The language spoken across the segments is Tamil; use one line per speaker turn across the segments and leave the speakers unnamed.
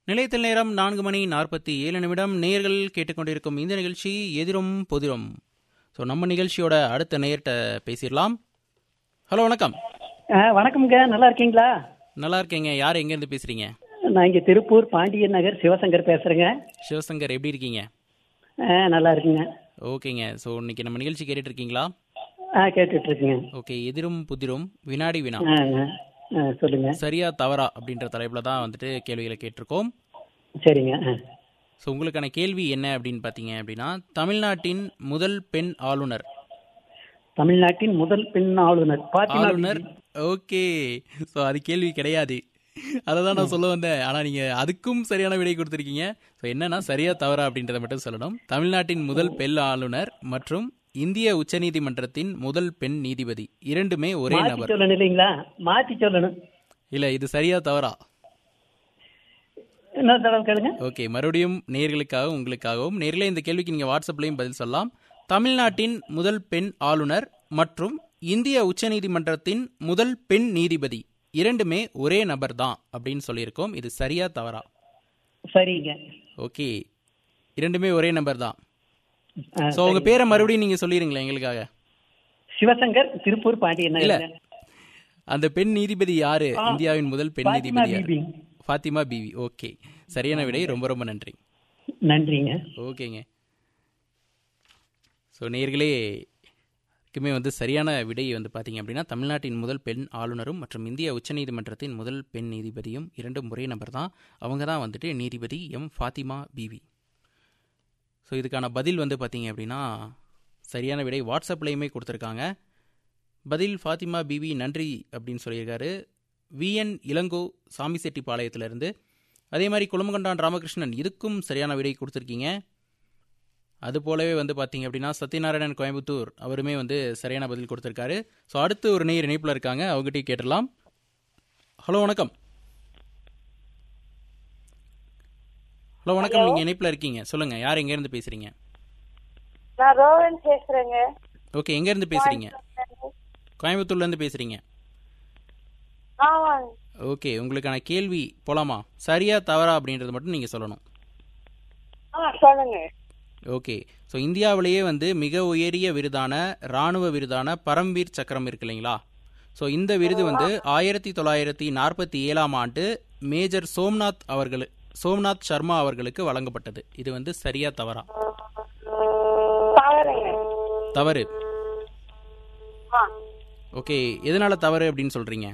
நிலையத்தில் நேரம் நான்கு மணி நாற்பத்தி ஏழு நிமிடம் நேர்கள் கேட்டுக்கொண்டிருக்கும் இந்த நிகழ்ச்சி எதிரும் பொதிரும் ஸோ நம்ம நிகழ்ச்சியோட அடுத்த நேர்கிட்ட பேசிடலாம் ஹலோ வணக்கம்
ஆ வணக்கம்ங்க நல்லா இருக்கீங்களா
நல்லா இருக்கேங்க யார் எங்கேருந்து பேசுகிறீங்க
நான் இங்கே திருப்பூர் பாண்டியன் நகர் சிவசங்கர் பேசுகிறேங்க
சிவசங்கர் எப்படி இருக்கீங்க
ஆ நல்லா இருக்குங்க
ஓகேங்க ஸோ இன்னைக்கு நம்ம நிகழ்ச்சி கேட்டுட்டு இருக்கீங்களா
ஆ கேட்டுட்டு இருக்குங்க
ஓகே எதிரும் புதிரும் வினாடி வினா
ஆ ஆ, ஆ சொல்லுங்க
சரியா தவறா அப்படின்ற தலைப்பில் தான் வந்துட்டு கேள்விகளை கேட்டிருக்கோம்
சரிங்க ஆ
ஸோ உங்களுக்கான கேள்வி என்ன அப்படின்னு பார்த்தீங்க அப்படின்னா தமிழ்நாட்டின் முதல் பெண் ஆளுநர்
தமிழ்நாட்டின் முதல் பெண் ஆளுநர் பாத்திமா
ஆளுநர் ஓகே ஸோ அது கேள்வி கிடையாது அதை தான் நான் சொல்ல வந்தேன் ஆனால் நீங்கள் அதுக்கும் சரியான விடை கொடுத்துருக்கீங்க ஸோ என்னன்னா சரியா தவறா அப்படின்றத மட்டும் சொல்லணும் தமிழ்நாட்டின் முதல் பெண் ஆளுநர் மற்றும் இந்திய உச்சநீதிமன்றத்தின் முதல் பெண் நீதிபதி இரண்டுமே ஒரே
மாத்தி
நபர்
சொல்லணும் இல்லைங்களா மாத்தி சொல்லணும்
இல்லை இது சரியா தவறா
இன்னொரு தடவை கேளுங்க
ஓகே மறுபடியும் நேர்களுக்காகவும் உங்களுக்காகவும் நேர்களே இந்த கேள்விக்கு நீங்கள் வாட்ஸ்அப்லையும் பதில் சொல்லலாம் தமிழ்நாட்டின் முதல் பெண் ஆளுநர் மற்றும் இந்திய உச்சநீதிமன்றத்தின் முதல் பெண் நீதிபதி இரண்டுமே ஒரே நபர் தான் அப்படின்னு சொல்லியிருக்கோம் இது சரியா தவறா
சரிங்க
ஓகே இரண்டுமே ஒரே நம்பர் தான்
ஆ,
ஸோ உங்க பேரை மறுபடியும் நீங்க சொல்லிடுங்களேன் எங்களுக்காக
சிவசங்கர் திருப்பூர் பாண்டியன்
இல்ல
நகர்
அந்த பெண் நீதிபதி யாரு இந்தியாவின் முதல் பெண்
பாத்திமா
நீதிபதி யாரு
பிபி
ஃபாத்திமா பிவி ஓகே சரியான விடை ரொம்ப ரொம்ப நன்றி
நன்றிங்க
ஓகேங்க ஸோ நேர்களே க்குமே வந்து சரியான விடை வந்து பார்த்தீங்க அப்படின்னா தமிழ்நாட்டின் முதல் பெண் ஆளுநரும் மற்றும் இந்திய உச்சநீதிமன்றத்தின் முதல் பெண் நீதிபதியும் இரண்டும் ஒரே நபர் தான் அவங்க தான் வந்துட்டு நீதிபதி எம் ஃபாத்திமா பிவி ஸோ இதுக்கான பதில் வந்து பார்த்தீங்க அப்படின்னா சரியான விடை வாட்ஸ்அப்லேயுமே கொடுத்துருக்காங்க பதில் ஃபாத்திமா பிவி நன்றி அப்படின்னு சொல்லியிருக்காரு விஎன் இளங்கோ சாமிசெட்டிப்பாளையத்திலிருந்து அதே மாதிரி குளமகண்டான் ராமகிருஷ்ணன் இதுக்கும் சரியான விடை கொடுத்துருக்கீங்க அது போலவே வந்து பார்த்தீங்க அப்படின்னா சத்யநாராயணன் கோயம்புத்தூர் அவருமே வந்து சரியான பதில் கொடுத்துருக்காரு ஸோ அடுத்து ஒரு நேர் இணைப்பில் இருக்காங்க அவங்ககிட்டயும் கேட்டுடலாம் ஹலோ வணக்கம் ஹலோ வணக்கம் நீங்கள் இணைப்பில் இருக்கீங்க சொல்லுங்க யார் எங்கேருந்து பேசுறீங்க
நான் ரோவன் பேசுறேங்க
ஓகே எங்கேருந்து பேசுறீங்க கோயம்புத்தூர்லேருந்து பேசுறீங்க
ஆமாங்க
ஓகே உங்களுக்கான கேள்வி போலாமா சரியா தவறா அப்படின்றது மட்டும் நீங்கள் சொல்லணும்
ஆ சொல்லுங்க
ஓகே ஸோ இந்தியாவிலேயே வந்து மிக உயரிய விருதான ராணுவ விருதான பரம்வீர் சக்கரம் இருக்கு இல்லைங்களா ஸோ இந்த விருது வந்து ஆயிரத்தி தொள்ளாயிரத்தி நாற்பத்தி ஏழாம் ஆண்டு மேஜர் சோம்நாத் அவர்கள் சோம்நாத் சர்மா அவர்களுக்கு வழங்கப்பட்டது இது வந்து சரியா தவறா
தவறுங்க
தவறு
ஆ
ஓகே எதனால தவறு அப்படின்னு சொல்றீங்க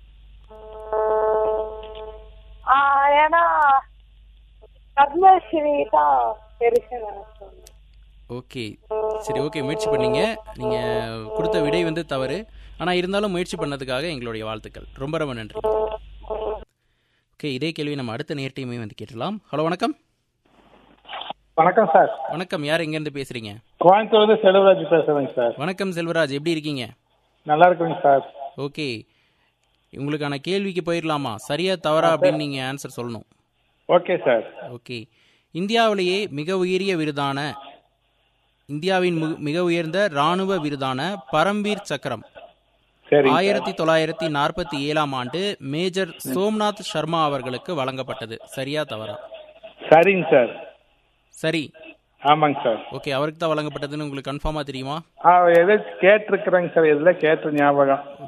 ஆ, ஏன்னா பத்மஸ்ரீ தான் பெருசு நினைச்சோம்
ஓகே சரி ஓகே முயற்சி பண்ணீங்க நீங்கள் கொடுத்த விடை வந்து தவறு ஆனால் இருந்தாலும் முயற்சி பண்ணதுக்காக எங்களுடைய வாழ்த்துக்கள் ரொம்ப ரொம்ப நன்றி ஓகே இதே கேள்வி நம்ம அடுத்த நேர்ட்டையுமே வந்து கேட்டலாம் ஹலோ வணக்கம்
வணக்கம் சார்
வணக்கம் யார் எங்கேருந்து பேசுகிறீங்க
கோயம்புத்தூர்லேருந்து செல்வராஜ் பேசுறேங்க சார்
வணக்கம் செல்வராஜ் எப்படி இருக்கீங்க
நல்லா இருக்குங்க சார்
ஓகே உங்களுக்கான கேள்விக்கு போயிடலாமா சரியா தவறா அப்படின்னு நீங்கள் ஆன்சர் சொல்லணும்
ஓகே சார்
ஓகே இந்தியாவிலேயே மிக உயரிய விருதான இந்தியாவின் மு- மிக உயர்ந்த ராணுவ விருதான பரம்வீர் சக்கரம்
சரி
ஆயிரத்தி தொள்ளாயிரத்தி நாற்பத்தி ஏழாம் ஆண்டு மேஜர் சோம்நாத் சர்மா அவர்களுக்கு வழங்கப்பட்டது சரியா தவறா
சரிங்க சார்
சரி
ஆமாங்க சார்
ஓகே அவருக்கு தான் வழங்கப்பட்டதுன்னு உங்களுக்கு கன்ஃபார்மா தெரியுமா
ஆ எதோ கேட்டிருக்கிறேங்க சார் எதில் கேட்ட ஞாபகம்